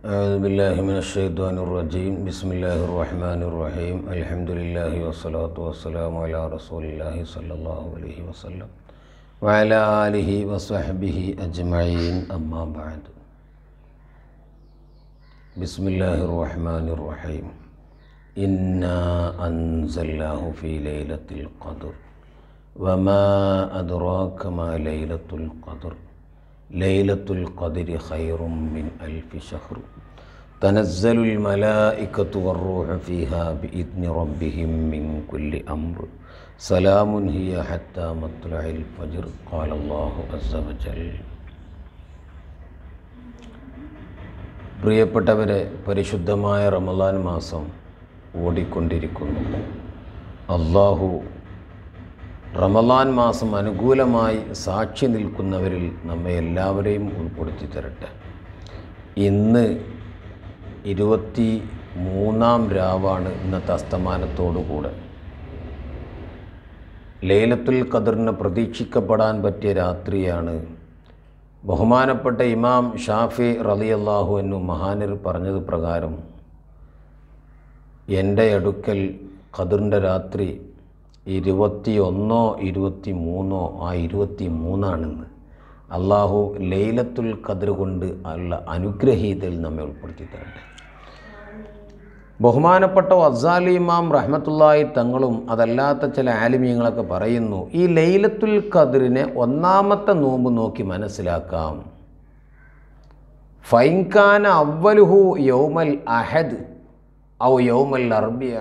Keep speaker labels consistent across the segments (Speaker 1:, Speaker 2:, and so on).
Speaker 1: أعوذ بالله من الشيطان الرجيم بسم الله الرحمن الرحيم الحمد لله والصلاة والسلام على رسول الله صلى الله عليه وسلم وعلى آله وصحبه أجمعين أما بعد بسم الله الرحمن الرحيم إنا أنزلناه في ليلة القدر وما أدراك ما ليلة القدر ليلة القدر خير من ألف شهر تنزل الملائكة والروح فيها بإذن ربهم من كل أمر سلام هي حتى مطلع الفجر قال الله عز وجل പ്രിയപ്പെട്ടവരെ പരിശുദ്ധമായ റമദാൻ മാസം ഓടിക്കൊണ്ടിരിക്കുന്നു അള്ളാഹു റമദാൻ മാസം അനുകൂലമായി സാക്ഷി നിൽക്കുന്നവരിൽ നമ്മെ എല്ലാവരെയും ഉൾപ്പെടുത്തി തരട്ടെ ഇന്ന് ഇരുപത്തി മൂന്നാം രാവാണ് ഇന്നത്തെ അസ്തമാനത്തോടുകൂടെ ലൈലത്തുൽ ഖദറിന് പ്രതീക്ഷിക്കപ്പെടാൻ പറ്റിയ രാത്രിയാണ് ബഹുമാനപ്പെട്ട ഇമാം ഷാഫി റളിയല്ലാഹു എന്നു മഹാനർ പറഞ്ഞത് പ്രകാരം എൻ്റെ അടുക്കൽ ഖദറിൻ്റെ രാത്രി ഇരുപത്തിയൊന്നോ ഇരുപത്തി മൂന്നോ ആ ഇരുപത്തി മൂന്നാണെന്ന് അള്ളാഹു ലൈലത്തുൽ ഖദർ കൊണ്ട് ഉള്ള അനുഗ്രഹീതയിൽ നമ്മെ ഉൾപ്പെടുത്തി തരട്ടെ ബഹുമാനപ്പെട്ട വസാലി ഇമാം റഹ്മത്തുള്ളായി തങ്ങളും അതല്ലാത്ത ചില ആലിമീങ്ങളൊക്കെ പറയുന്നു ഈ ലൈലത്തുൽ ഖദറിനെ ഒന്നാമത്തെ നോമ്പ് നോക്കി മനസ്സിലാക്കാം ഫൈൻഖാന അവലുഹു യൗമൽ അഹദ് ഔ യൗമൽ അർബിയ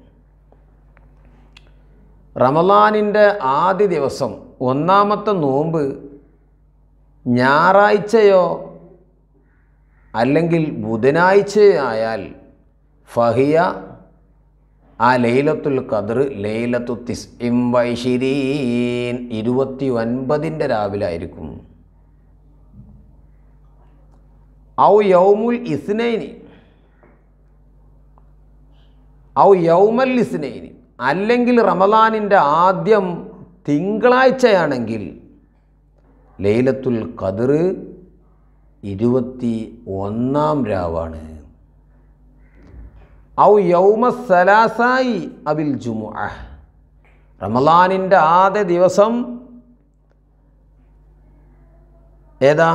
Speaker 1: റമലാനിൻ്റെ ആദ്യ ദിവസം ഒന്നാമത്തെ നോമ്പ് ഞായറാഴ്ചയോ അല്ലെങ്കിൽ ബുധനാഴ്ചയോ ആയാൽ ഫഹിയ ആ ലൈലത്തുൽ ഖദർ ലൈലത്തു തിസ് ഇംവൈഷിരീൻ ഇരുപത്തി ഒൻപതിൻ്റെ രാവിലെ ആയിരിക്കും ഔ യൗമുൽ ഇസ്നൈനി ഔ യൗമൽ ഇസ്നൈനി അല്ലെങ്കിൽ റമദാനിൻ്റെ ആദ്യം തിങ്കളാഴ്ചയാണെങ്കിൽ ലൈലത്തുൽ ഖദർ ഇരുപത്തി ഒന്നാം രാവാണ് ഔ യൗമ സലാസായി അബിൽ ജുമു റമലാനിൻ്റെ ആദ്യ ദിവസം ഏതാ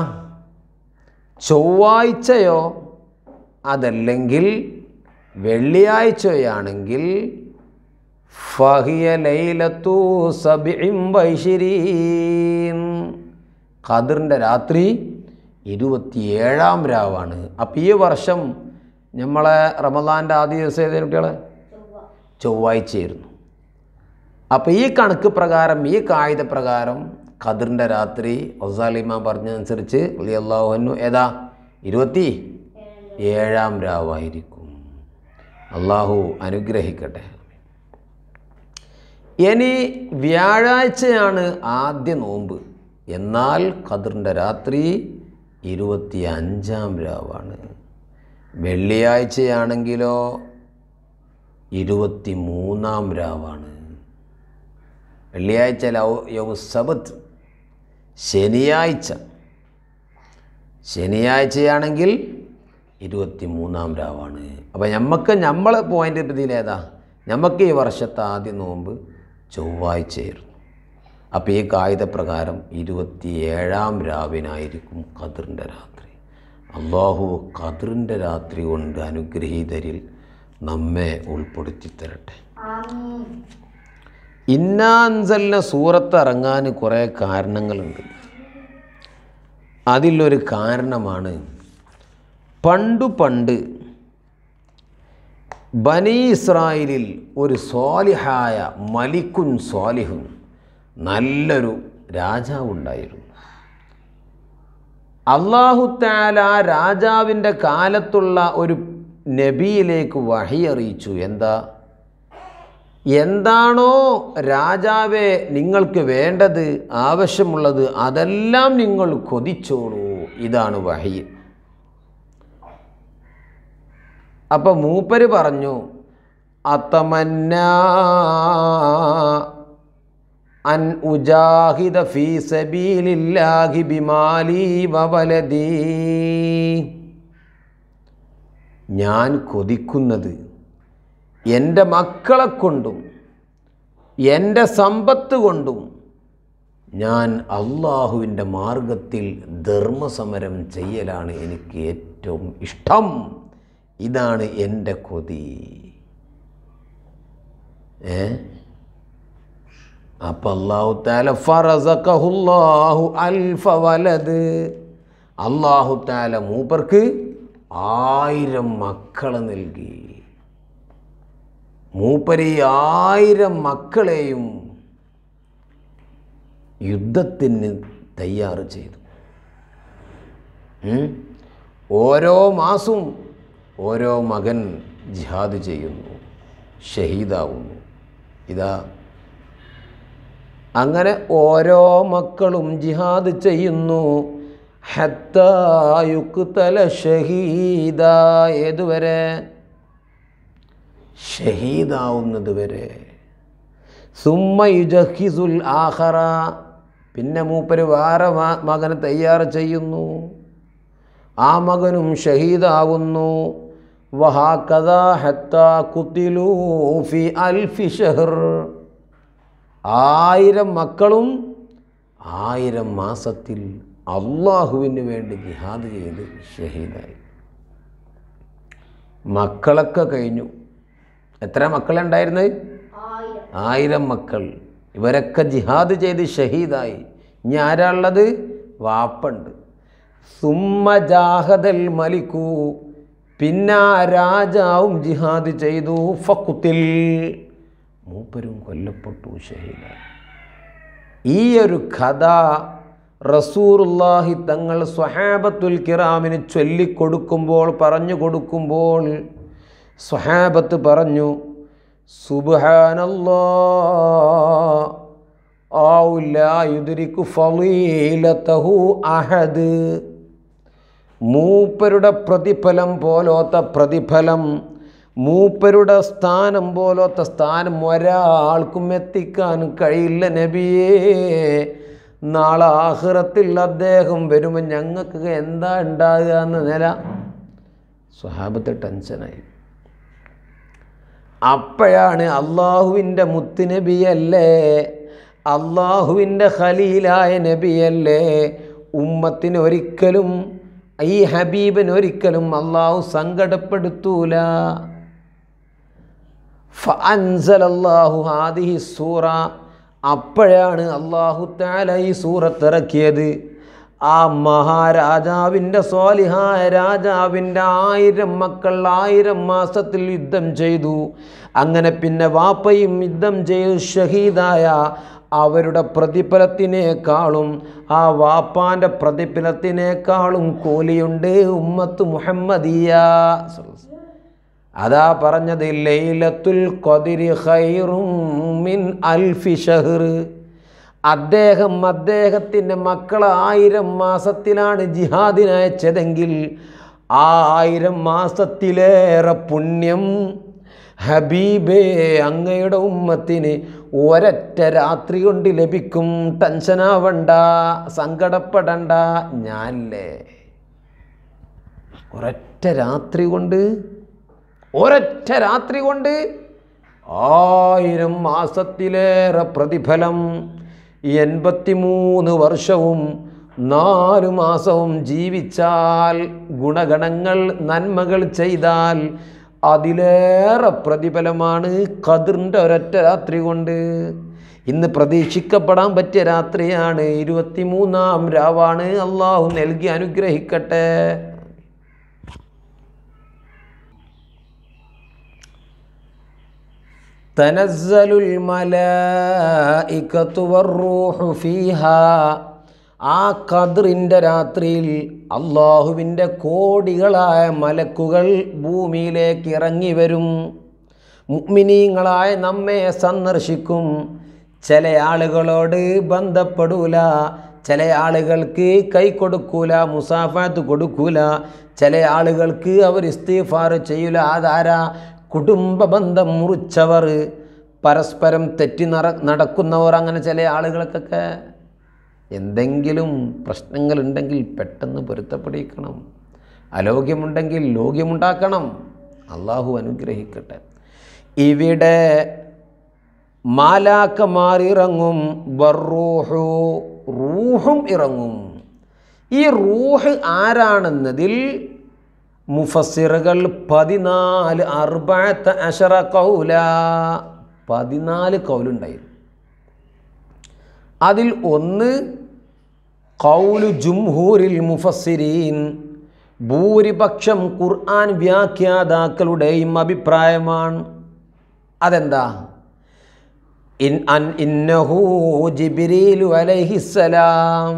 Speaker 1: ചൊവ്വാഴ്ചയോ അതല്ലെങ്കിൽ വെള്ളിയാഴ്ചയാണെങ്കിൽ ഫഹിയ ലൈലത്തു സബിഇം വൈശിരീൻ ഖദറിൻ്റെ രാത്രി ഇരുപത്തിയേഴാം രാവാണ് അപ്പോൾ ഈ വർഷം നമ്മളെ റമദാൻ്റെ ആദ്യ ദിവസം ഏതേലും കുട്ടികളെ ചൊവ്വാഴ്ചയായിരുന്നു അപ്പോൾ ഈ കണക്ക് പ്രകാരം ഈ കായിക പ്രകാരം ഖദറിൻ്റെ രാത്രി ഒസാലിമ പറഞ്ഞതനുസരിച്ച് അലി അള്ളാഹുനു ഏതാ ഇരുപത്തി ഏഴാം രാവായിരിക്കും അള്ളാഹു അനുഗ്രഹിക്കട്ടെ ഇനി വ്യാഴാഴ്ചയാണ് ആദ്യ നോമ്പ് എന്നാൽ ഖദറിൻ്റെ രാത്രി ഇരുപത്തി അഞ്ചാം രാവാണ് വെള്ളിയാഴ്ചയാണെങ്കിലോ ഇരുപത്തി മൂന്നാം രാവാണ് വെള്ളിയാഴ്ച ലൗ യൗ സബത്ത് ശനിയാഴ്ച ശനിയാഴ്ചയാണെങ്കിൽ ഇരുപത്തി മൂന്നാം രാവാണ് അപ്പോൾ നമുക്ക് നമ്മളെ പോയിൻ്റ് പതിയിൽ ഏതാ നമുക്ക് ഈ വർഷത്തെ ആദ്യ നോമ്പ് ചൊവ്വാഴ്ചയായിരുന്നു അപ്പോൾ ഈ കായികപ്രകാരം ഇരുപത്തിയേഴാം രാവിനായിരിക്കും ഖദറിൻ്റെ രാത്രി അള്ളാഹു ഖദറിൻ്റെ രാത്രി കൊണ്ട് അനുഗ്രഹീതരിൽ നമ്മെ ഉൾപ്പെടുത്തി തരട്ടെ ഇന്നാൻസലിന സൂറത്ത് ഇറങ്ങാൻ കുറേ കാരണങ്ങളുണ്ട് അതിലൊരു കാരണമാണ് പണ്ടു പണ്ട് ബനി ഇസ്രായേലിൽ ഒരു സ്വാലിഹായ മലിക്കുൻ സ്വാലിഹുൻ നല്ലൊരു രാജാവുണ്ടായിരുന്നു അള്ളാഹുത്താല ആ രാജാവിൻ്റെ കാലത്തുള്ള ഒരു നബിയിലേക്ക് വഹി അറിയിച്ചു എന്താ എന്താണോ രാജാവെ നിങ്ങൾക്ക് വേണ്ടത് ആവശ്യമുള്ളത് അതെല്ലാം നിങ്ങൾ കൊതിച്ചോളൂ ഇതാണ് വഹി അപ്പം മൂപ്പര് പറഞ്ഞു അത്തമന്ന അൻ ഉജാഹിദ ഫീ സബീലില്ലാഹി ബിമാലി വവലദീ ഞാൻ കൊതിക്കുന്നത് എൻ്റെ മക്കളെ കൊണ്ടും എൻ്റെ സമ്പത്ത് കൊണ്ടും ഞാൻ അള്ളാഹുവിൻ്റെ മാർഗത്തിൽ ധർമ്മസമരം ചെയ്യലാണ് എനിക്ക് ഏറ്റവും ഇഷ്ടം ഇതാണ് എൻ്റെ കൊതി ഏ അപ്പം അള്ളാഹു താല ഫറസഖഹുല്ലാഹു അൽഫ വലത് അള്ളാഹു താല മൂപ്പർക്ക് ആയിരം മക്കളെ നൽകി മൂപ്പര് ഈ ആയിരം മക്കളെയും യുദ്ധത്തിന് തയ്യാറ് ചെയ്തു ഉം? ഓരോ മാസവും ഓരോ മകൻ ജിഹാദ് ചെയ്യുന്നു ഷഹീദാവുന്നു ഇതാ അങ്ങനെ ഓരോ മക്കളും ജിഹാദ് ചെയ്യുന്നു ഹത്തായുക്തല ഷഹീദ ഏതുവരെ ഷഹീദാവുന്നത് വരെ സുമ്മയുജഹിസുൽ ആഹറ പിന്നെ മൂപ്പര് വേറെ മ- മകനെ തയ്യാറ് ചെയ്യുന്നു ആ മകനും ഷഹീദാവുന്നു വഹാക്കഥ ഹത്ത കുത്തിലൂ ഫി അൽഫി ഷഹർ ആയിരം മക്കളും ആയിരം മാസത്തിൽ അള്ളാഹുവിന് വേണ്ടി ജിഹാദ് ചെയ്ത് ഷഹീദായി മക്കളൊക്കെ കഴിഞ്ഞു എത്ര മക്കളുണ്ടായിരുന്നത്
Speaker 2: ആയിരം
Speaker 1: ആയിരം മക്കൾ ഇവരൊക്കെ ജിഹാദ് ചെയ്ത് ഷഹീദായി ഇനി ആരാളുള്ളത് വാപ്പുണ്ട് സുമ്മ ജാഹദൽ മലിക്കു പിന്നെ ആ രാജാവും ജിഹാദ് ചെയ്തു ഫക്കുത്തിൽ മൂപ്പരും കൊല്ലപ്പെട്ടു ഷഹീദായി ഈ ഒരു കഥ റസൂറുല്ലാഹി തങ്ങൾ സ്വഹാബത്തുൽ കിറാമിന് ചൊല്ലിക്കൊടുക്കുമ്പോൾ പറഞ്ഞു കൊടുക്കുമ്പോൾ സ്വഹാബത്ത് പറഞ്ഞു സുബ്ഹാനല്ലാ ഔ ലാ യുദ്രിക്കു ഫളീലതഹു അഹദ് മൂപ്പരുടെ പ്രതിഫലം പോലോത്ത പ്രതിഫലം മൂപ്പരുടെ സ്ഥാനം പോലോത്ത സ്ഥാനം ഒരാൾക്കും എത്തിക്കാൻ കഴിയില്ല നബിയേ നാളെ ആഹ്റത്തിൽ അദ്ദേഹം വരുമ്പോൾ ഞങ്ങൾക്ക് എന്താ ഉണ്ടാകുക എന്ന നില സ്വഹാബത്ത് ടെൻഷനായി അപ്പോഴാണ് അള്ളാഹുവിൻ്റെ മുത്തുനബിയല്ലേ അള്ളാഹുവിൻ്റെ ഖലീലായ നബിയല്ലേ ഉമ്മത്തിന് ഒരിക്കലും ഈ ഹബീബിന് ഒരിക്കലും അള്ളാഹു സങ്കടപ്പെടുത്തൂല ഫഅൻസലല്ലാഹു ഹാദിഹി സൂറ അപ്പോഴാണ് അള്ളാഹു താല ഈ സൂറത്ത് ഇറക്കിയത് ആ മഹാരാജാവിൻ്റെ സ്വാലിഹായ രാജാവിൻ്റെ ആയിരം മക്കൾ ആയിരം മാസത്തിൽ യുദ്ധം ചെയ്തു അങ്ങനെ പിന്നെ വാപ്പയും യുദ്ധം ചെയ്തു ഷഹീദായ അവരുടെ പ്രതിഫലത്തിനേക്കാളും ആ വാപ്പാൻ്റെ പ്രതിഫലത്തിനേക്കാളും കൂലിയുണ്ട് ഉമ്മത്ത് മുഹമ്മദിയ അതാ പറഞ്ഞത് ലൈലത്തുൽ ഖദിരി ഖൈറും മിൻ അൽഫി ഷഹർ അദ്ദേഹം അദ്ദേഹത്തിൻ്റെ മക്കളെ ആയിരം മാസത്തിലാണ് ജിഹാദിന് അയച്ചതെങ്കിൽ ആ ആയിരം മാസത്തിലേറെ പുണ്യം ഹബീബേ അങ്ങയുടെ ഉമ്മത്തിന് ഒരൊറ്റ രാത്രി കൊണ്ട് ലഭിക്കും ടെൻഷനാവണ്ട സങ്കടപ്പെടണ്ട ഞാനില്ലേ ഒരൊറ്റ രാത്രി കൊണ്ട് ഒരൊറ്റ രാത്രി കൊണ്ട് ആയിരം മാസത്തിലേറെ പ്രതിഫലം എൺപത്തിമൂന്ന് വർഷവും നാല് മാസവും ജീവിച്ചാൽ ഗുണഗണങ്ങൾ നന്മകൾ ചെയ്താൽ അതിലേറെ പ്രതിഫലമാണ് ഖദറിൻ്റെ ഒരൊറ്റ രാത്രി കൊണ്ട് ഇന്ന് പ്രതീക്ഷിക്കപ്പെടാൻ പറ്റിയ രാത്രിയാണ് ഇരുപത്തിമൂന്നാം രാവാണ് അള്ളാഹു നൽകി അനുഗ്രഹിക്കട്ടെ تنزل الملائكة والروح فيها ആ ഖദറിൻ്റെ രാത്രിയിൽ അള്ളാഹുവിൻ്റെ കോടികളായ മലക്കുകൾ ഭൂമിയിലേക്ക് ഇറങ്ങി വരും മുഗ്മിനീങ്ങളായ നമ്മെ സന്ദർശിക്കും ചില ആളുകളോട് ബന്ധപ്പെടൂല ചില ആളുകൾക്ക് കൈ കൊടുക്കൂല മുസാഫാത്ത് കൊടുക്കൂല ചില ആളുകൾക്ക് അവർ ഇസ്തീഫാർ ചെയ്യൂല അതാരാ കുടുംബ ബന്ധം മുറിച്ചവർ പരസ്പരം തെറ്റി നട നടക്കുന്നവർ അങ്ങനെ ചില ആളുകൾക്കൊക്കെ എന്തെങ്കിലും പ്രശ്നങ്ങളുണ്ടെങ്കിൽ പെട്ടെന്ന് പൊരുത്തപ്പെടിക്കണം അലോഗ്യമുണ്ടെങ്കിൽ ലോഗ്യമുണ്ടാക്കണം അള്ളാഹു അനുഗ്രഹിക്കട്ടെ ഇവിടെ മാലാക്കമാർ ഇറങ്ങും ബറൂഹു റൂഹും ഇറങ്ങും ഈ റൂഹ് ആരാണെന്നതിൽ മുഫസ്സിറുകൾ പതിനാല് അർബാത്ത അഷറ കൗല പതിനാല് കൗലുണ്ടായിരുന്നു അതിൽ ഒന്ന് കൗലു ജുംഹൂരിൽ മുഫസ്സിരീൻ ഭൂരിപക്ഷം ഖുർആൻ വ്യാഖ്യാതാക്കളുടെയും അഭിപ്രായമാണ് അതെന്താ ഇൻ അൻ ഇന്നഹു ജിബിരീലു അലൈഹിസ്സലാം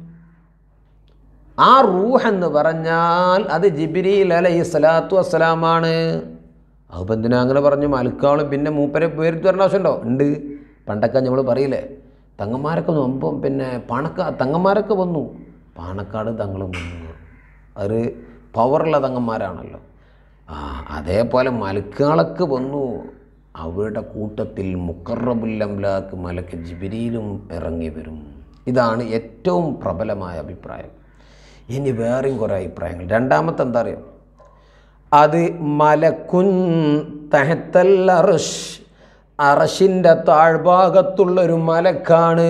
Speaker 1: ആ റൂഹ് എന്ന് പറഞ്ഞാൽ അത് ജിബിരിൽ അലൈഹി സ്വലാത്തു വസ്സലാമാണ് അതിപ്പോൾ എന്തിനാ അങ്ങനെ പറഞ്ഞു മലക്കാളും പിന്നെ മൂപ്പരെ പേരിട്ട് വരേണ്ട ആവശ്യമുണ്ടോ ഉണ്ട് പണ്ടൊക്കെ നമ്മൾ പറയില്ലേ തങ്ങന്മാരൊക്കെ മുമ്പ് പിന്നെ പണക്ക തങ്ങന്മാരൊക്കെ വന്നു പാണക്കാട് തങ്ങളും വന്നു അത് പവറുള്ള തങ്ങന്മാരാണല്ലോ ആ അതേപോലെ മലക്കുകളൊക്കെ വന്നു അവരുടെ കൂട്ടത്തിൽ മുക്കറബുല്ലംലാക്ക് മലക്ക് ജിബിരിയിലും ഇറങ്ങി വരും ഇതാണ് ഏറ്റവും പ്രബലമായ അഭിപ്രായം ഇനി വേറെയും കുറേ അഭിപ്രായങ്ങൾ രണ്ടാമത്തെ എന്താ അറിയോ അത് മലക്കുൻ തഹത്തൽ അറഷ് അറഷിൻ്റെ താഴ്ഭാഗത്തുള്ളൊരു മലക്കാണ്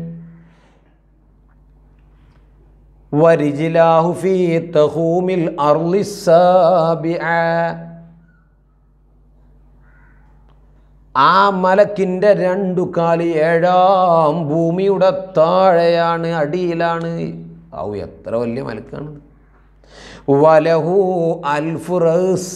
Speaker 1: വരിജിലാഹു ഫീ തഹൂമിൽ അർളിസാബിഅ ആ മലക്കിൻ്റെ രണ്ടു കാല് ഏഴാം ഭൂമിയുടെ താഴെയാണ് അടിയിലാണ് ഔ എത്ര വലിയ മലക്കാണ് വലഹു അൽഫുറസ്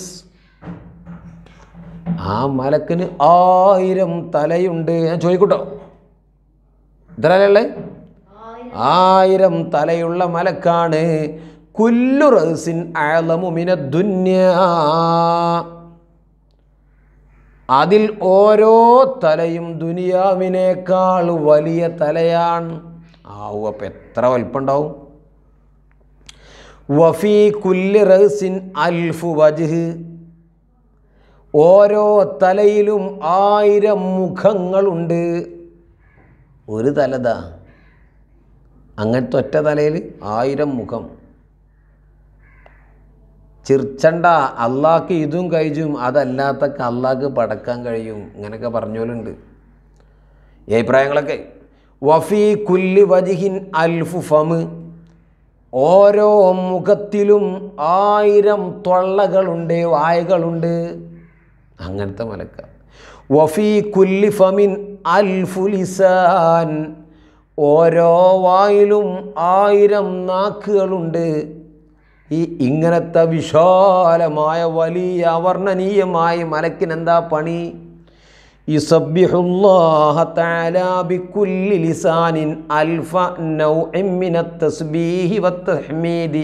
Speaker 1: ആ മലക്കിന് ആയിരം തലയുണ്ട് ഞാൻ ചോദിക്കട്ടോ ഇത്ര അല്ലേ ആയിരം തലയുള്ള മലക്കാണ് കുല്ലു റസിൻ അളമുമിന ദുന്യാ അതിൽ ഓരോ തലയും ദുനിയാവിനേക്കാൾ വലിയ തലയാണ് ആവും അപ്പം എത്ര വലിപ്പമുണ്ടാവും വഫി കുല്ലി റഹ്സിൻ അൽഫു വജ്ഹ് ഓരോ തലയിലും ആയിരം മുഖങ്ങളുണ്ട് ഒരു തലതാ അങ്ങനത്തെ ഒറ്റ തലയിൽ ആയിരം മുഖം ചിർച്ചണ്ട അള്ളാഹ്ക്ക് ഇതും കഴിച്ചും അതല്ലാത്തൊക്കെ അള്ളാഹ്ക്ക് പടക്കാൻ കഴിയും ഇങ്ങനെയൊക്കെ പറഞ്ഞോലുണ്ട് ഈ അഭിപ്രായങ്ങളൊക്കെ വഫി കുല്ലി വജിഹിൻ അൽഫു ഫമ് ഓരോ മുഖത്തിലും ആയിരം തൊള്ളകളുണ്ട് വായകളുണ്ട് അങ്ങനത്തെ മലക്ക വഫി കുല്ലി ഫമിൻ അൽഫു ലിസാൻ ഓരോ വായിലും ആയിരം നാക്കുകളുണ്ട് ഈ ഇങ്ങനത്തെ വിശാലമായ വലിയ അവർണ്ണനീയമായ മലക്കിനെന്താ പണി യുസബ്ബിഹുല്ലാഹ തആല ബികുല്ലി ലിസാനിൻ അൽഫ നൗഇൻ മിനത് തസ്ബീഹി വത്തഹ്മീദി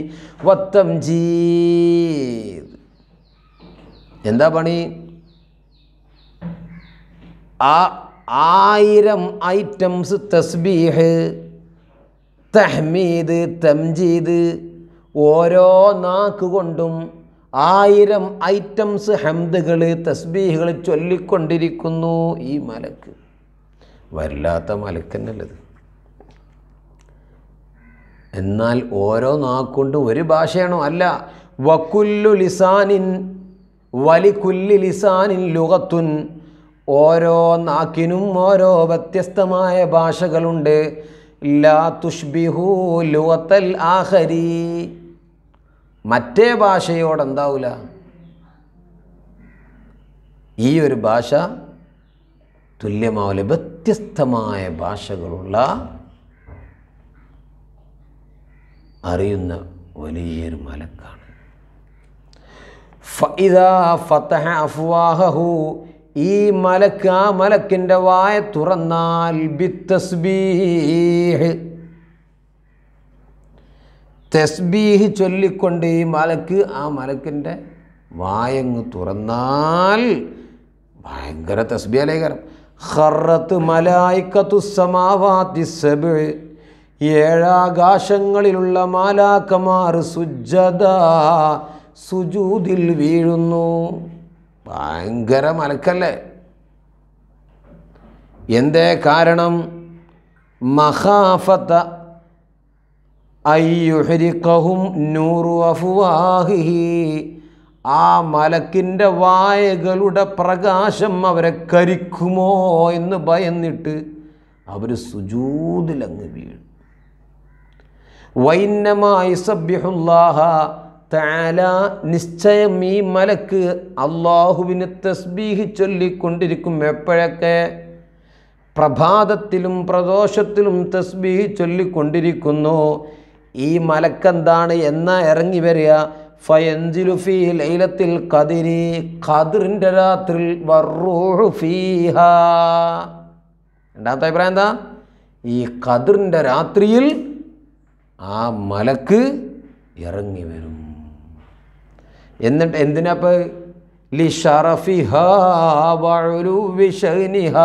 Speaker 1: വത്തംജീദ് എന്താ പണി ആ ആയിരം ഐറ്റംസ് തസ്ബീഹ് തഹ്മീദ് തംജീദ് ഓരോ നാക്ക് കൊണ്ടും ആയിരം ഐറ്റംസ് ഹംദുകൾ തസ്ബീഹുകൾ ചൊല്ലിക്കൊണ്ടിരിക്കുന്നു ഈ മലക്ക് വല്ലാത്ത മലക്കന്നല്ലത് എന്നാൽ ഓരോ നാക്കൊണ്ട് ഒരു ഭാഷയാണോ അല്ല വക്കുല്ലു ലിസാനിൻ വലിക്കുല്ലി ലിസാനിൻ ലുഗത്തുൻ ഓരോ നാക്കിനും ഓരോ വ്യത്യസ്തമായ ഭാഷകളുണ്ട് ലാ തുഷ്ബിഹു ലുഗത്തൽ ആഹരി മറ്റേ ഭാഷയോട് എന്താവില്ല ഈ ഒരു ഭാഷ തുല്യമാവില്ല വ്യത്യസ്തമായ ഭാഷകളുള്ള അറിയുന്ന വലിയൊരു മലക്കാണ് ഫഇദാ ഫതഹ അഫ്വാഹഹു ഈ മലക്ക് ആ മലക്കിൻ്റെ വായ തുറന്നാൽ ബിത്തസ്ബീഹ് തസ്ബീഹ് ചൊല്ലിക്കൊണ്ട് ഈ മലക്ക് ആ മലക്കിൻ്റെ വായങ്ങ് തുറന്നാൽ ഭയങ്കര തസ്ബിയലേഖരം ഹറത്ത് മലായിക്കത്തു സമാവാത്തി സബ് ഏഴാകാശങ്ങളിലുള്ള മാലാക്കമാർ സുജദ സുജൂതിൽ വീഴുന്നു ഭയങ്കര മലക്കല്ലേ എന്തേ കാരണം മഹാഫത്ത അയ്യുഹരിക്കഹും നൂറു അഫുവാഹിഹി ആ മലക്കിൻ്റെ വായകളുടെ പ്രകാശം അവരെ കരിക്കുമോ എന്ന് ഭയന്നിട്ട് അവർ സുജൂതിലങ്ങ് വീഴും വൈന്നമായി സബ്യഹുല്ലാഹ താല നിശ്ചയം ഈ മലക്ക് അള്ളാഹുവിന് തസ്ബീഹ് ചൊല്ലിക്കൊണ്ടിരിക്കും എപ്പോഴൊക്കെ പ്രഭാതത്തിലും പ്രദോഷത്തിലും തസ്ബീഹ് ചൊല്ലിക്കൊണ്ടിരിക്കുന്നു ഈ മലക്കെന്താണ് എന്നാ ഇറങ്ങി വരിക ഫയഞ്ചിലു ഫീ ലൈലത്തിൽ കതിരി ഖദിറിൻ്റെ രാത്രിയിൽ വർറൂഹു ഫീഹ രണ്ടാമത്തെ അഭിപ്രായം എന്താ ഈ ഖദിറിൻ്റെ രാത്രിയിൽ ആ മലക്ക് ഇറങ്ങി വരും എന്നിട്ട് എന്തിനാപ്പ ലി ഷറഫിഹ വഉലുവി ശഅനിഹ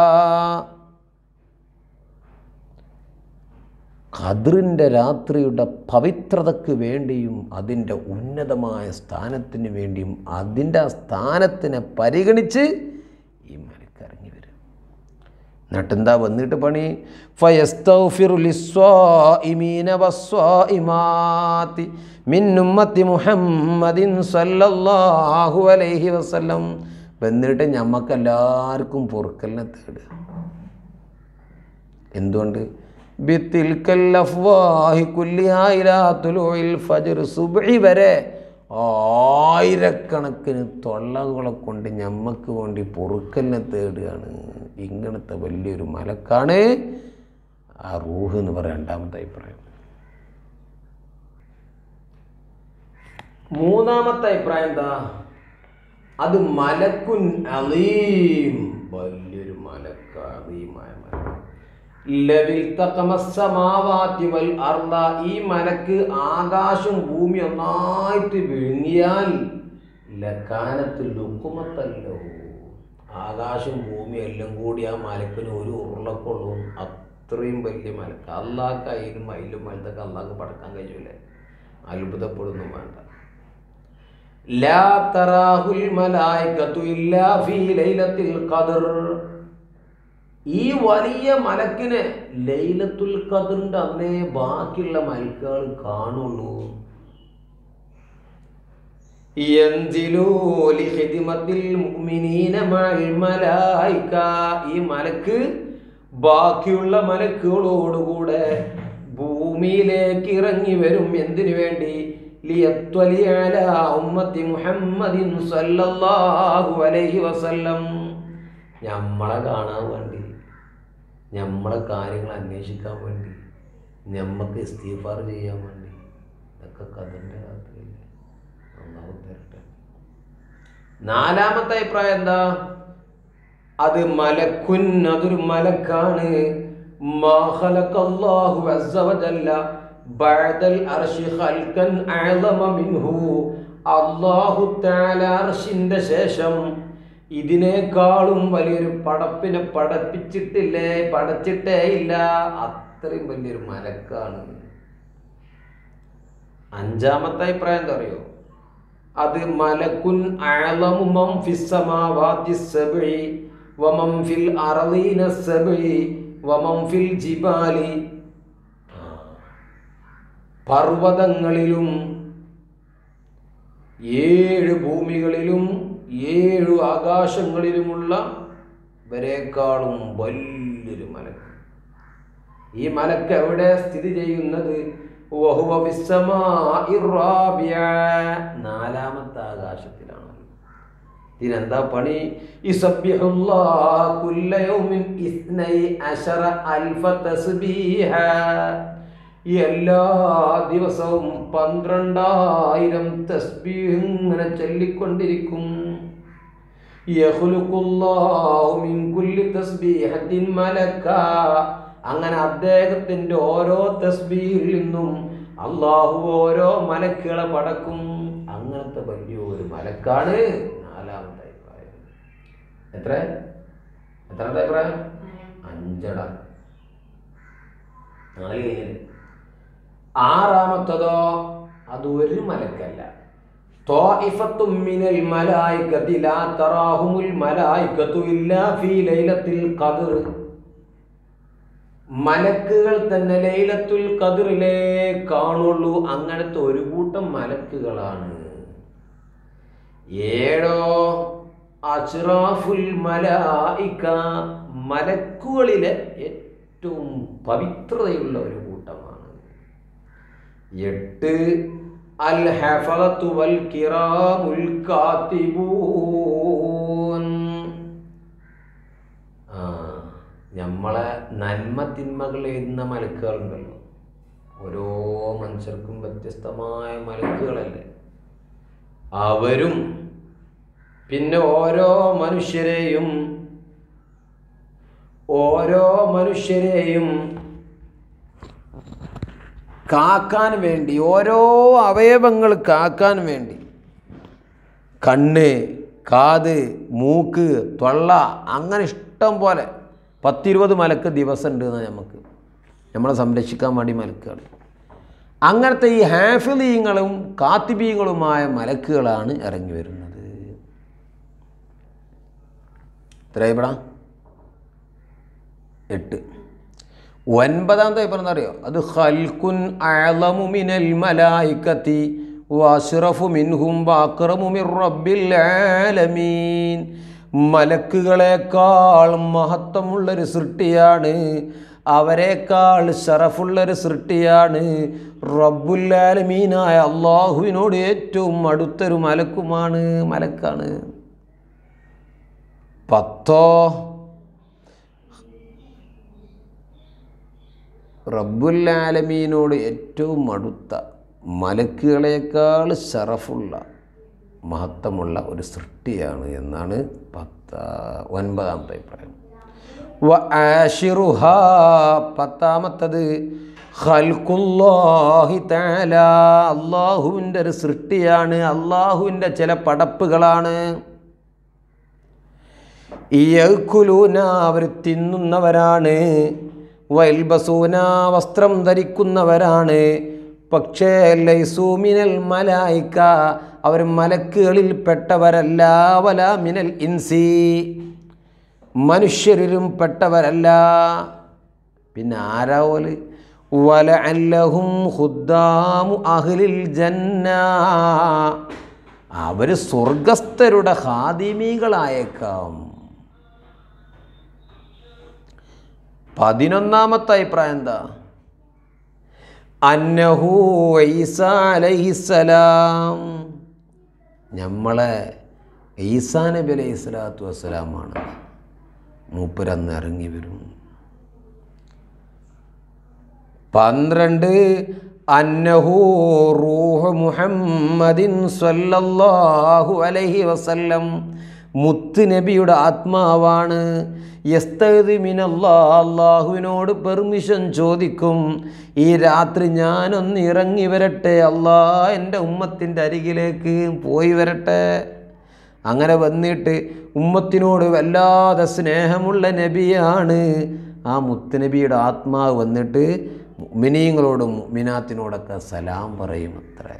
Speaker 1: ഖദ്റിൻ്റെ രാത്രിയുടെ പവിത്രതയ്ക്ക് വേണ്ടിയും അതിൻ്റെ ഉന്നതമായ സ്ഥാനത്തിന് വേണ്ടിയും അതിൻ്റെ ആ സ്ഥാനത്തിനെ പരിഗണിച്ച് ഈ മലക്ക് ഇറങ്ങി വരും എന്നിട്ടെന്താ വന്നിട്ട് പണി ഫയസ്തഗ്ഫിറു ലിസ്വാഇമീന വസ്വാഇമാതി മിൻ ഉമ്മത്തി മുഹമ്മദിൻ സല്ലല്ലാഹു അലൈഹി വസല്ലം വന്നിട്ട് ഞമ്മക്കെല്ലാവർക്കും പൊറുക്കലിനെ തേടുക എന്തുകൊണ്ട് ബിത്തിൽക്കൽ അഫ്വാഹി കുല്ലിഹാ ഇലാ തുലൂഇൽ ഫജ്ർ സുബ്ഹി വരെ ആയിരക്കണക്കിന് തൊള്ളകളെ കൊണ്ട് ഞമ്മക്ക് വേണ്ടി പൊറുക്കലിനെ തേടുകയാണ് ഇങ്ങനത്തെ വലിയൊരു മലക്കാണ് ആ റൂഹ് എന്ന് പറയാം രണ്ടാമത്തെ അഭിപ്രായം മൂന്നാമത്തെ അഭിപ്രായം എന്താ അത് മലക്കുൻ അലീം വലിയൊരു മലക്ക അലീമായ മലക്ക് ലവിൽ തഖമസ്സമാവാതി വൽ അർള ഈ മലക്ക് ആകാശം ഭൂമി ഒന്നായിട്ട് വിഴുങ്ങിയാൽ ലക്കാനത്ത് ലുക്കുമത്തല്ലോ ആകാശം ഭൂമി എല്ലാം കൂടി ആ മലക്കിന് ഒരു ഉരുളക്കുള്ളൂ അത്രയും വലിയ മലക്ക് അള്ളാഹ് അതിലും അതിലും വലുതൊക്കെ അള്ളാഹ് പടക്കാൻ കഴിയൂലേ അത്ഭുതപ്പെടുന്നു വേണ്ട ലാ തറാഹുൽ മലായികത്തു ഇല്ലാ ഫീ ലൈലത്തിൽ ഖദർ ഈ വലിയ മലക്കിനെ ലൈലത്തുൽ ഖദറിന്റെ അന്നേ ബാക്കിയുള്ള മലക്കുകൾ കാണുള്ളൂ യൻസിലു ലിഖിദ്മത്തിൽ മുഅ്മിനീന മഅൽ മലായിക ഈ മലക്ക് ബാക്കിയുള്ള മലക്കുകളോടുകൂടെ ഭൂമിയിലേക്ക് ഇറങ്ങി വരും എന്തിനു വേണ്ടി ലിയത്വലി അലാ ഉമ്മത്തി മുഹമ്മദിൻ സല്ലല്ലാഹു അലൈഹി വസല്ലം നമ്മളെ കാണാൻ വേണ്ടി നമ്മളെ കാര്യങ്ങൾ അന്വേഷിക്കാൻ വേണ്ടി നമ്മക്ക് ഇസ്തീഫാർ ചെയ്യാൻ വേണ്ടി ഇതൊക്കെ കഥൻ്റെ രാത്രിയില്ലേ അള്ളാഹു തരട്ടെ നാലാമത്തെ അഭിപ്രായം എന്താ അത് മലക്കുൻ അതൊരു മലക്കാണ് മാ ഖലഖല്ലാഹു അസ്സ വജല്ല ബഅദൽ അർശി ഖൽഖൻ അഅലമ മിൻഹു അല്ലാഹു തആല അർശിന്റെ ശേഷം ഇതിനേക്കാളും വലിയൊരു പടപ്പിനെ പടപ്പിച്ചിട്ടില്ലേ പടച്ചിട്ടേ ഇല്ല അത്രയും വലിയൊരു മലക്കാണ് അഞ്ചാമത്തെ അഭിപ്രായം എന്താ അറിയോ അത് മലക്കുൻ അഅലമു മൻ ഫിസ് സമാവാതി സബ്ഇ വമൻ ഫിൽ അർളീന സബ്ഇ വമൻ ഫിൽ ജിബാലി പർവ്വതങ്ങളിലും ഏഴ് ഭൂമികളിലും ഏഴു ആകാശങ്ങളിലുമുള്ള വരേക്കാളും വലിയൊരു മലക്ക് ഈ മലക്ക് എവിടെ സ്ഥിതി ചെയ്യുന്നത് വഹുവ ഫിസ്സമാഇ റാബിഅ. നാലാമത്തെ ആകാശത്തിലാണ് ഇതിനെന്താ പണി യുസബ്ബിഹുല്ലാഹ കുല്ല യൗമിൻ ഇസ്നൈ അശറ അൽഫ തസ്ബീഹ എല്ലാ ദിവസവും പന്ത്രണ്ടായിരം തസ്ബീഹ് ഇങ്ങനെ ചൊല്ലിക്കൊണ്ടിരിക്കും യഖ്ലുഖുല്ലാഹു മിൻ കുല്ലി തസ്ബീഹത്തിൻ മലക്ക അങ്ങനെ അദ്ദേഹത്തിന്റെ ഓരോ തസ്ബീഹിൽ നിന്നും അള്ളാഹു ഓരോ മലക്കുകളെ പടക്കും അങ്ങനത്തെ വലിയൊരു മലക്കാണ് നാലാമത്തെ അഭിപ്രായം എത്ര എത്രാമത്തെ അഭിപ്രായം അഞ്ചട നാല് കഴിഞ്ഞില്ല ആറാമത്തതോ അത് ഒരു മലക്കല്ല ത്വാഇഫത്തും മിനൽ മലായികത്തി ലാ തറാഹുമുൽ മലായികത്തു ഇല്ലാ ഫീ ലൈലത്തിൽ ഖദ്ർ മലക്കുകൾ തന്നെ ലൈലത്തുൽ ഖദറിലേ കാണുള്ളൂ അങ്ങനത്തെ ഒരു കൂട്ടം മലക്കുകളാണ് ഏഴോ അഷ്റാഫുൽ മലായിക മലക്കുകളിലെ ഏറ്റവും പവിത്രതയുള്ള ഒരു കൂട്ടമാണ് എട്ട് അൽ ഹഫലത്തു വൽ കിറാമുൽ കാത്തിബൂൻ ആ നമ്മളെ നന്മ തിന്മകൾ എഴുതുന്ന മലക്കുകളുണ്ടല്ലോ ഓരോ മനുഷ്യർക്കും വ്യത്യസ്തമായ മലക്കുകളല്ലേ അവരും പിന്നെ ഓരോ മനുഷ്യരെയും ഓരോ മനുഷ്യരെയും കാക്കാൻ വേണ്ടി ഓരോ അവയവങ്ങൾ കാക്കാൻ വേണ്ടി കണ്ണ് കാത് മൂക്ക് തൊള്ള അങ്ങനെ ഇഷ്ടം പോലെ പത്തിരുപത് മലക്ക് ദിവസം ഉണ്ട് എന്ന് നമുക്ക് നമ്മളെ സംരക്ഷിക്കാൻ വേണ്ടി മലക്കുകൾ അങ്ങനത്തെ ഈ ഹാഫിലീങ്ങളും കാത്തിബീങ്ങളുമായ മലക്കുകളാണ് ഇറങ്ങി വരുന്നത് എത്രയപ്പെടാ എട്ട് ഒൻപതാമത്തെ പറഞ്ഞ അറിയോ അത് ഹൽക്കുൻ അളമുമിനൽ മലായിക്കത്തി വഷ്റഫു മിൻഹും വാക്രമു മിർ റബ്ബിൽ ആലമീൻ മലക്കുകളെക്കാൾ മഹത്വമുള്ളൊരു സൃഷ്ടിയാണ് അവരെക്കാൾ ഷറഫുള്ളൊരു സൃഷ്ടിയാണ് റബ്ബുല്ലാലമീനായ അള്ളാഹുവിനോട് ഏറ്റവും അടുത്തൊരു മലക്കുമാണ് മലക്കാണ് പത്തോ റബ്ബുല്ലാലമീനോട് ഏറ്റവും അടുത്ത മലക്കുകളേക്കാൾ ഷറഫുള്ള മഹത്വമുള്ള ഒരു സൃഷ്ടിയാണ് എന്നാണ് പത്ത ഒൻപതാമത്തെ അഭിപ്രായം വ ആഷിറുഹ പത്താമത്തത് ഖൽഖുല്ലാഹി തആല അള്ളാഹുവിൻ്റെ ഒരു സൃഷ്ടിയാണ് അള്ളാഹുവിൻ്റെ ചില പടപ്പുകളാണ് യക്കുലൂന അവർ തിന്നുന്നവരാണ് വൽബസൂന വസ്ത്രം ധരിക്കുന്നവരാണ് പക്ഷേ ലൈസൂമിനൽ മലായിക്ക അവർ മലക്കുകളിൽ പെട്ടവരല്ല വല മിനൽ ഇൻസി മനുഷ്യരിലും പെട്ടവരല്ല പിന്നെ ആരാ ഓല് വല അല്ലഹും ഹുദ്ദാമു അഹ്ലിൽ ജന്ന അവർ സ്വർഗസ്ഥരുടെ ഹാദിമികളായേക്കാം പതിനൊന്നാമത്തെ അഭിപ്രായം എന്താ അന്നഹു ഈസ അലൈഹിസ്സലാം നമ്മളെ ഈസാ നബി അലൈഹി സ്വലാത്തു വസ്സലാമാണ് മൂപ്പരന്ന് ഇറങ്ങി വരും പന്ത്രണ്ട് അന്നഹു റൂഹ് മുഹമ്മദിൻ സ്വല്ലല്ലാഹു അലൈഹി വസല്ലം മുത്ത് നബിയുടെ ആത്മാവാണ് യസ്തമിനല്ലാ അള്ളാഹുവിനോട് പെർമിഷൻ ചോദിക്കും ഈ രാത്രി ഞാനൊന്ന് ഇറങ്ങി വരട്ടെ അല്ലാ എൻ്റെ ഉമ്മത്തിൻ്റെ അരികിലേക്ക് പോയി വരട്ടെ അങ്ങനെ വന്നിട്ട് ഉമ്മത്തിനോട് വല്ലാതെ സ്നേഹമുള്ള നബിയാണ് ആ മുത്തുനബിയുടെ ആത്മാവ് വന്നിട്ട് മിനിയങ്ങളോടും മിനാത്തിനോടൊക്കെ സലാം പറയും അത്രേ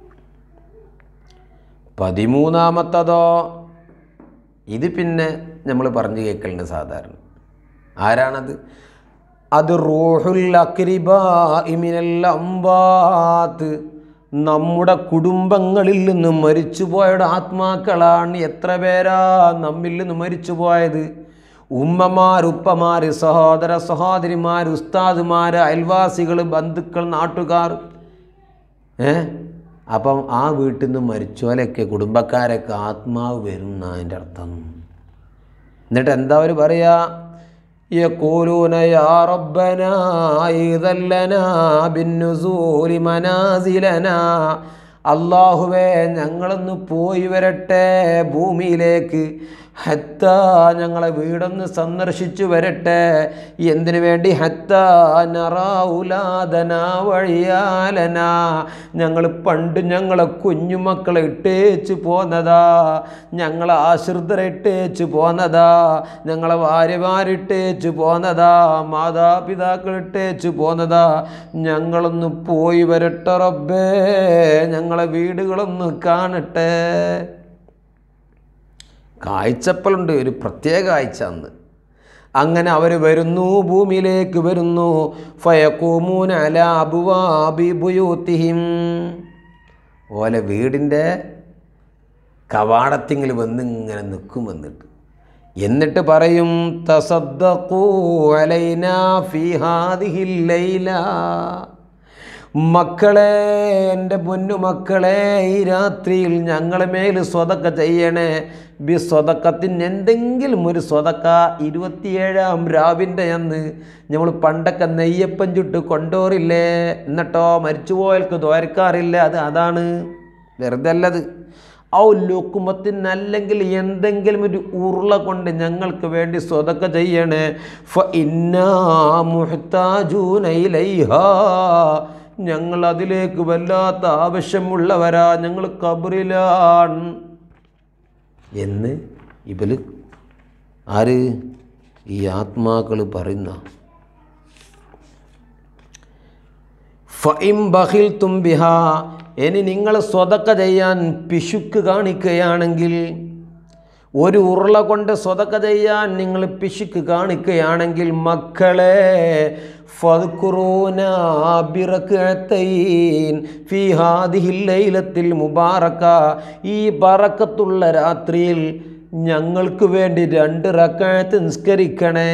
Speaker 1: പതിമൂന്നാമത്തതോ ഇത് പിന്നെ നമ്മൾ പറഞ്ഞു കേൾക്കലുണ്ട് സാധാരണ ആരാണത് അത് റൂഹുൽ അക്രിബിമിനൽ അമ്പാത്ത് നമ്മുടെ കുടുംബങ്ങളിൽ നിന്ന് മരിച്ചുപോയയുടെ ആത്മാക്കളാണ് എത്ര പേരാ നമ്മിൽ നിന്ന് മരിച്ചുപോയത് ഉമ്മമാർ ഉപ്പമാർ സഹോദര സഹോദരിമാർ ഉസ്താദുമാർ അയൽവാസികൾ ബന്ധുക്കൾ നാട്ടുകാർ ഏ അപ്പം ആ വീട്ടിൽ നിന്ന് മരിച്ചോലൊക്കെ കുടുംബക്കാരൊക്കെ ആത്മാവ് വരും എന്നാ അതിൻ്റെ അർത്ഥം എന്നിട്ട് എന്താ അവർ പറയാ يقولون يا ربنا أيضا لنا بالنزول منازلنا അള്ളാഹുവേ ഞങ്ങളൊന്ന് പോയി വരട്ടെ ഭൂമിയിലേക്ക് ഹത്ത ഞങ്ങളെ വീടൊന്ന് സന്ദർശിച്ചു വരട്ടെ എന്തിനു വേണ്ടി ഹത്ത നറാവുലാദന വഴിയാലന ഞങ്ങൾ പണ്ട് ഞങ്ങളെ കുഞ്ഞുമക്കളെ ഇട്ടേച്ച് പോന്നതാ ഞങ്ങളെ ആശ്രിതരെ ഇട്ടേച്ച് പോന്നതാ ഞങ്ങളെ ഭാര്യമാരിട്ടേച്ച് പോന്നതാ മാതാപിതാക്കൾ ഇട്ടേച്ച് പോന്നതാ ഞങ്ങളൊന്ന് പോയി വരട്ടെ റബ്ബേ ഞങ്ങളെ വീടുകളൊന്ന് കാണട്ടെ കാഴ്ചപ്പലുണ്ട് ഒരു പ്രത്യേക കാഴ്ച അന്ന് അങ്ങനെ അവർ വരുന്നു ഭൂമിയിലേക്ക് വരുന്നു ഫയക്കൂമൂന അല അബുവാബി ബുയൂത്തിഹിം ഓലെ വീടിൻ്റെ കവാടത്തിങ്കിൽ വന്ന് ഇങ്ങനെ നിൽക്കും വന്നിട്ട് എന്നിട്ട് പറയും തസദ്ദഖൂ അലൈനാ ഫീ ഹാദിഹിൽ ലൈല മക്കളെ എൻ്റെ പൊന്നു മക്കളെ ഈ രാത്രിയിൽ ഞങ്ങളെ മേൽ സ്വതക്ക ചെയ്യണേ ബി സ്വതക്കത്തിന് എന്തെങ്കിലും ഒരു സ്വതക്ക ഇരുപത്തിയേഴാം രാവിൻ്റെ അന്ന് നമ്മൾ പണ്ടൊക്കെ നെയ്യപ്പം ചുട്ട് കൊണ്ടോറില്ലേ എന്നിട്ടോ മരിച്ചുപോയൽക്ക് ദ്വാരക്കാറില്ല അത് അതാണ് വെറുതെ അല്ലത് ഔ ലുക്കുമത്തിന് അല്ലെങ്കിൽ എന്തെങ്കിലും ഒരു ഉരുള കൊണ്ട് ഞങ്ങൾക്ക് വേണ്ടി സ്വതക്ക ചെയ്യണേ ഫ ഇന്നാ മുഹ്താജൂന ഇലൈഹാ ഞങ്ങൾ അതിലേക്ക് വല്ലാത്ത ആവശ്യമുള്ളവരാ ഞങ്ങൾ കബറിലാണ് എന്ന് ഇവല് ആര് ഈ ആത്മാക്കൾ പറയുന്ന ഫഇം ബഹിൽ തുംബിഹ ഇനി നിങ്ങൾ സ്വതക്ക ചെയ്യാൻ പിശുക്ക് കാണിക്കുകയാണെങ്കിൽ ഒരു ഉരുള കൊണ്ട് സ്വതക്ക ചെയ്യാൻ നിങ്ങൾ പിശുക്ക് കാണിക്കുകയാണെങ്കിൽ മക്കളെ ഫദ്കുറൂന ബിറക്കഅത്തൈൻ ഫീ ഹാദിഹിൽ ലൈലത്തിൽ മുബാറക്ക ഈ ബറക്കത്തുള്ള രാത്രിയിൽ ഞങ്ങൾക്ക് വേണ്ടി രണ്ട് റക്കായത്ത് നിസ്കരിക്കണേ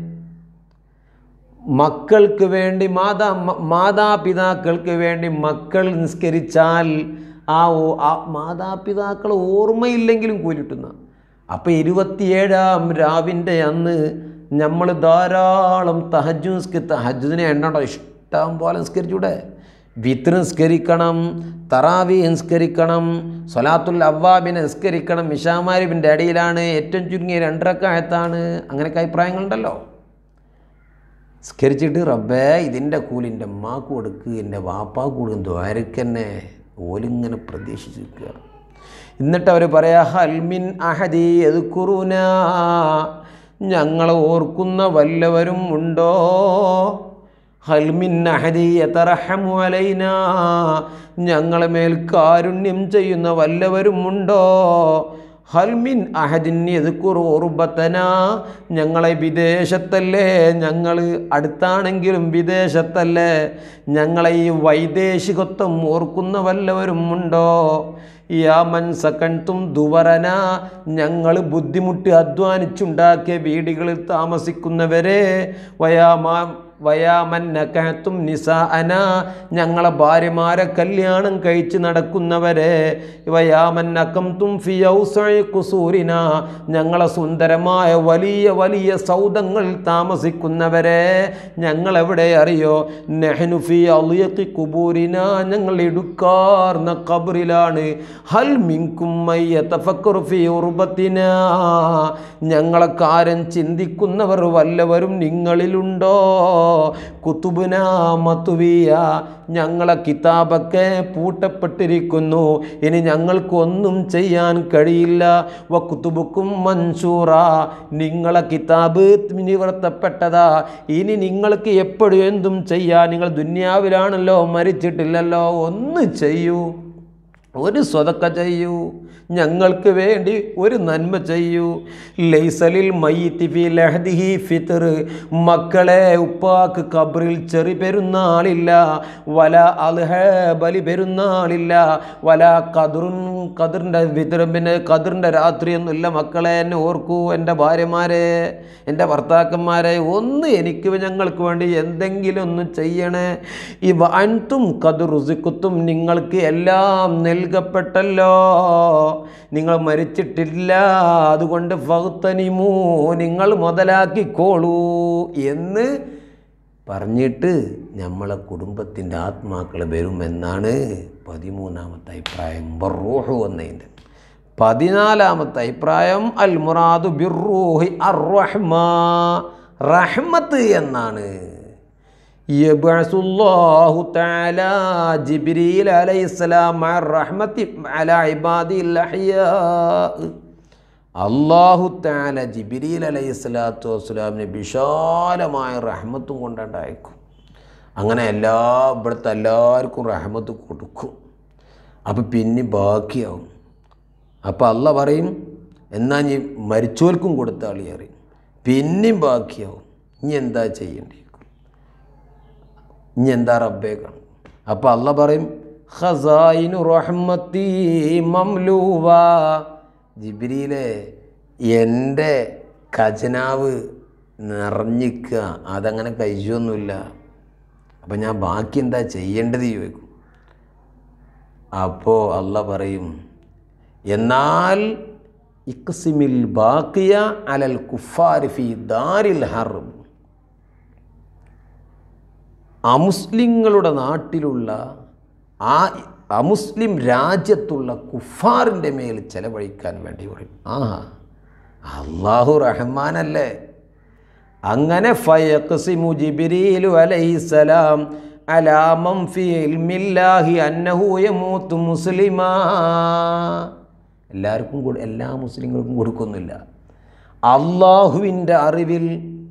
Speaker 1: മക്കൾക്ക് വേണ്ടി മാതാ മ- മാതാപിതാക്കൾക്ക് വേണ്ടി മക്കൾ നിസ്കരിച്ചാൽ ആ ഓ- ആ മാതാപിതാക്കൾ ഓർമ്മയില്ലെങ്കിലും കൂലിട്ടുന്ന അപ്പോൾ ഇരുപത്തിയേഴാം രാവിൻ്റെ അന്ന് നമ്മൾ ധാരാളം തഹജു നിസ്കരി തഹജുദിനെ എണ്ണടോ ഇഷ്ടം പോലെ നിസ്കരിച്ചൂടെ വിത്ത് നിസ്കരിക്കണം തറാവി നിസ്കരിക്കണം സൊലാത്തുൽ അവ്വാബിനെ നിസ്കരിക്കണം മിഷാമാരിബിൻ്റെ ഇടയിലാണ് ഏറ്റവും ചുരുങ്ങിയ രണ്ടരക്കായത്താണ് അങ്ങനെയൊക്കെ അഭിപ്രായങ്ങളുണ്ടല്ലോ സ്കരിച്ചിട്ട് റബ്ബേ ഇതിൻ്റെ കൂലി എൻ്റെ അമ്മാക്ക് കൊടുക്ക് എൻ്റെ വാപ്പാക്ക് കൊടുക്കും ദ്വാരക്കന്നെ ഓലിങ്ങനെ പ്രതീക്ഷിച്ചിരിക്കുക എന്നിട്ട് അവർ പറയാ ഹൽമിൻ അഹദി എതുക്കുറുന ഞങ്ങളെ ഓർക്കുന്ന വല്ലവരും ഉണ്ടോ ഹൽമിൻ അഹദി യതറഹമു അലൈന ഞങ്ങളെ മേൽ കാരുണ്യം ചെയ്യുന്ന വല്ലവരും ഉണ്ടോ ഹൽമിൻ അഹദിൻ യദ്കുറു ഉർബത്തന ഞങ്ങളെ വിദേശത്തല്ലേ ഞങ്ങൾ അടുത്താണെങ്കിലും വിദേശത്തല്ലേ ഞങ്ങളെ ഈ വൈദേശികത്വം ഓർക്കുന്ന വല്ലവരും ഉണ്ടോ യാ മൻ സക്കൺതും ദുവറന ഞങ്ങൾ ബുദ്ധിമുട്ടി അധ്വാനിച്ചുണ്ടാക്കിയ വീടുകളിൽ താമസിക്കുന്നവരെ വയാമാ വയാമന്നക്കഹത്തും നിസാഅന ഞങ്ങളെ ഭാര്യമാരെ കല്യാണം കഴിച്ച് നടക്കുന്നവരെ വയാമന്നക്കം ഫി ഔസഇ കുസൂരിന ഞങ്ങളെ സുന്ദരമായ വലിയ വലിയ സൗദങ്ങളിൽ താമസിക്കുന്നവരെ ഞങ്ങളെവിടെ അറിയോ നെഹ്നു ഫി അളിയത്തി കുബൂരിന ഞങ്ങൾ ഇടുക്കാർന്ന കബറിലാണ് ഹൽ മിൻകും മയ്യതഫക്കറു ഫി ഉർബത്തിന ഞങ്ങളെ കാര്യം ചിന്തിക്കുന്നവർ വല്ലവരും നിങ്ങളിലുണ്ടോ കുത്തുബുന മത്തുവിയ ഞങ്ങളെ കിതാബൊക്കെ പൂട്ടപ്പെട്ടിരിക്കുന്നു ഇനി ഞങ്ങൾക്കൊന്നും ചെയ്യാൻ കഴിയില്ല വ കുത്തുബുക്കും മൻസൂറ നിങ്ങളെ കിതാബ് നിവർത്തപ്പെട്ടതാ ഇനി നിങ്ങൾക്ക് എപ്പോഴും എന്തും ചെയ്യാൻ നിങ്ങൾ ദുന്യാവിലാണല്ലോ മരിച്ചിട്ടില്ലല്ലോ ഒന്ന് ചെയ്യൂ ഒരു സ്വതക്ക ചെയ്യൂ ഞങ്ങൾക്ക് വേണ്ടി ഒരു നന്മ ചെയ്യൂ ലൈസലിൽ മയ്യിത്തി ഫി ലഹദിഹി ഫിത്തർ മക്കളെ ഉപ്പാക്ക് കബറിൽ ചെറി പെരുന്നാളില്ല വല അൽഹ ബലി പെരുന്നാളില്ല വല കതിറും കതിറിൻ്റെ വിതരം പിന്നെ കതിറിൻ്റെ രാത്രിയൊന്നുമില്ല മക്കളെ എന്നെ ഓർക്കൂ എൻ്റെ ഭാര്യമാരെ എൻ്റെ ഭർത്താക്കന്മാരെ ഒന്ന് എനിക്ക് ഞങ്ങൾക്ക് വേണ്ടി എന്തെങ്കിലും ഒന്ന് ചെയ്യണേ ഈ വാൻതും കതിറുസിക്കുത്തും നിങ്ങൾക്ക് എല്ലാം നൽകപ്പെട്ടല്ലോ നിങ്ങൾ മരിച്ചിട്ടില്ല അതുകൊണ്ട് ഫൗത്തനിമൂ നിങ്ങൾ മുതലാക്കിക്കോളൂ എന്ന് പറഞ്ഞിട്ട് നമ്മളെ കുടുംബത്തിൻ്റെ ആത്മാക്കൾ വരുമെന്നാണ് പതിമൂന്നാമത്തെ അഭിപ്രായം ബറൂഹു എന്നതിൻ്റെ പതിനാലാമത്തെ അഭിപ്രായം അൽ മുറാദു ബിറൂഹി അർ റഹ്മാ റഹ്മത്ത് എന്നാണ് യബ്അസുല്ലാഹു തആല ജിബ്രീൽ അലൈഹിസ്സലാം മഅ റഹ്മത്തി അലാ ഇബാദിൽ അഹ്യാ അള്ളാഹു താല ജിബിരിൽ അലൈഹി സ്വലാത്തു വസ്സലാമിനെ വിശാലമായ റഹ്മത്തും കൊണ്ടാണ്ട് അയക്കും അങ്ങനെ എല്ലാ ഇവിടുത്തെ എല്ലാവർക്കും റഹ്മത്ത് കൊടുക്കും അപ്പം പിന്നെ ബാക്കിയാവും അപ്പോൾ അല്ല പറയും എന്നാ നീ മരിച്ചോൽക്കും കൊടുത്താളി അറിയും പിന്നെയും ബാക്കിയാവും ഇനി എന്താ ചെയ്യേണ്ടി ഇനി എന്താ റബ്ബേ കാണും അപ്പോൾ അല്ല പറയും ഖസായിനു റഹ്മത്തി മംലൂവ ജിബ്രീലെ എൻ്റെ ഖജനാവ് നിറഞ്ഞിക്കുക അതങ്ങനെ കഴിച്ചൊന്നുമില്ല അപ്പം ഞാൻ ബാക്കി എന്താ ചെയ്യേണ്ടത് ചോദിക്കും അപ്പോൾ അല്ല പറയും എന്നാൽ ഇക്സിമിൽ ബാക്കിയ അലൽ കുഫാരി ഫി ദാരിൽ ഹർബ് അമുസ്ലിങ്ങളുടെ നാട്ടിലുള്ള ആ അമുസ്ലിം രാജ്യത്തുള്ള കുഫാറിൻ്റെ മേൽ ചെലവഴിക്കാൻ വേണ്ടി പറയും ആ അള്ളാഹു റഹ്മാനല്ലേ അങ്ങനെ ഫയഖ്സിമു ജിബ്രീലു അലൈഹിസ്സലാം അലാമം ഫി ഇൽമില്ലാഹി അന്നഹു യമൂത്തു മുസ്ലിമാ എല്ലാവർക്കും കൂടെ എല്ലാ മുസ്ലിങ്ങൾക്കും കൊടുക്കുന്നില്ല അള്ളാഹുവിൻ്റെ അറിവിൽ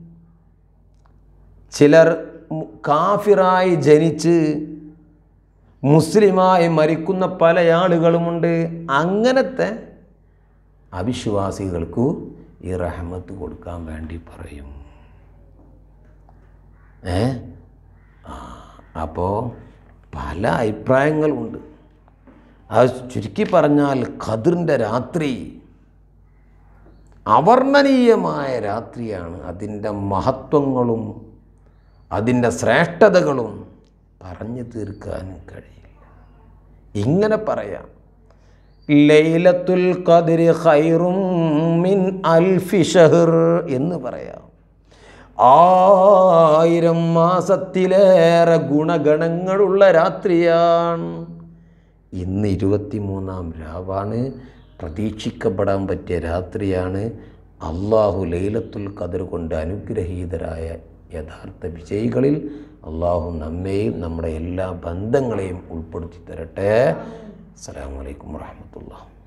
Speaker 1: ചിലർ മു- കാഫിറായി ജനിച്ച് മുസ്ലിമായി മരിക്കുന്ന പല ആളുകളുമുണ്ട് അങ്ങനത്തെ അവിശ്വാസികൾക്ക് ഈ റഹ്മത്ത് കൊടുക്കാൻ വേണ്ടി പറയും ഏ ആ അപ്പോൾ പല അഭിപ്രായങ്ങളുണ്ട് അത് ചുരുക്കി പറഞ്ഞാൽ ഖദറിൻ്റെ രാത്രി അവർണ്ണനീയമായ രാത്രിയാണ് അതിൻ്റെ മഹത്വങ്ങളും അതിൻ്റെ ശ്രേഷ്ഠതകളും പറഞ്ഞു തീർക്കാൻ കഴിയില്ല ഇങ്ങനെ പറയാം ലൈലത്തുൽ ഖദ്രി ഖൈറും മിൻ അൽഫി ഷഹർ എന്ന് പറയാം ആയിരം മാസത്തിലേറെ ഗുണഗണങ്ങളുള്ള രാത്രിയാണ് ഇന്ന് ഇരുപത്തിമൂന്നാം രാവാണ് പ്രതീക്ഷിക്കപ്പെടാൻ പറ്റിയ രാത്രിയാണ് അള്ളാഹു ലൈലത്തുൽ ഖദർ കൊണ്ട് അനുഗ്രഹീതരായ യഥാർത്ഥ വിജയികളിൽ അള്ളാഹു നമ്മെയും നമ്മുടെ എല്ലാ ബന്ധങ്ങളെയും ഉൾപ്പെടുത്തി തരട്ടെ അസ്സലാമു അലൈക്കും വറഹമത്തുള്ള